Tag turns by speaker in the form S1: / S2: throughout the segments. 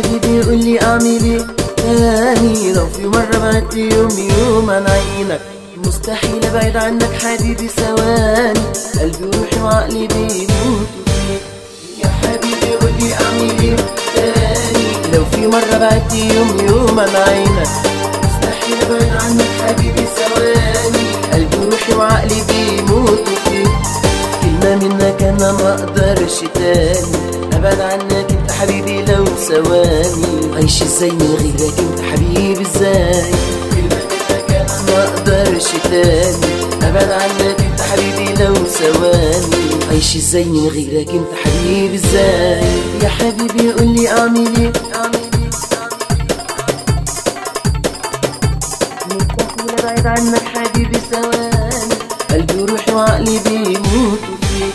S1: حبيبي قول لي اعمل ايه تاني لو في مرة بعدت يوم يوم عن عينك مستحيل ابعد عنك حبيبي ثواني قلبي وروحي وعقلي بيموتوا فيك يا حبيبي قول لي اعمل ايه تاني لو في مرة بعدت يوم يوم عن عينك مستحيل ابعد عنك حبيبي ثواني قلبي وروحي وعقلي بيموتوا فيك كلمة منك انا ما اقدرش تاني ابعد عنك انت حبيبي لو ثواني عايش ازاي من غيرك انت حبيبي ازاي كلمة منك انا ما اقدرش تاني ابعد عنك انت حبيبي لو ثواني عايش ازاي من غيرك انت حبيبي ازاي يا حبيبي قول لي اعمل ايه اعمل ايه مستحيل ابعد عنك حبيبي ثواني قلبي وروحي وعقلي بيموتوا فيك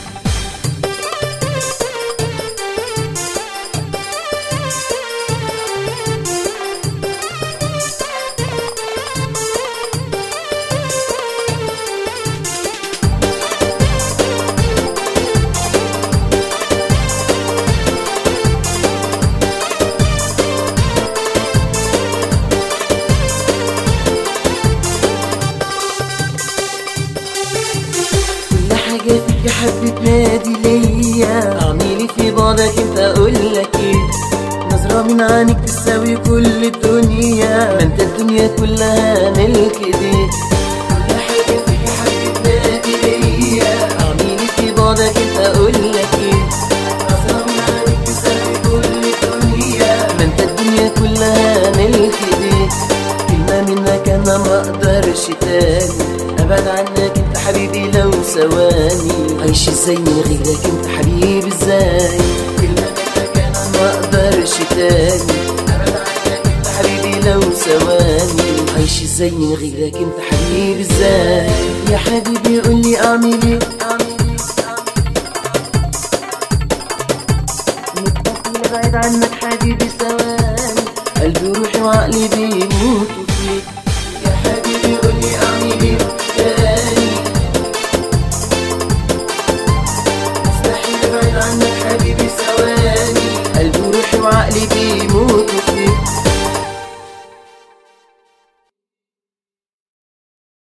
S1: كل حاجة فيك حبة نادي ليا اعملي في بعضك انت اقول لك ايه نظرة من عينك تساوي كل الدنيا ما انت الدنيا كلها ملك ايديك كل حاجة فيك حبة نادي ليا اعملي في بعضك انت اقول لك ايه نظرة من عينك تساوي كل الدنيا ما انت الدنيا كلها ملك ايديك كلمة منك انا ما اقدرش تاني ابعد عنك انت حبيبي لو ثواني عايش ازاي من غيرك انت حبيبي ازاي كلمة منك انا ما اقدرش تاني ابعد عنك انت حبيبي لو ثواني عايش ازاي من غيرك انت حبيبي ازاي يا حبيبي قول لي اعمل ايه اعمل ايه مستحيل ابعد عنك حبيبي ثواني قلبي وروحي وعقلي بيه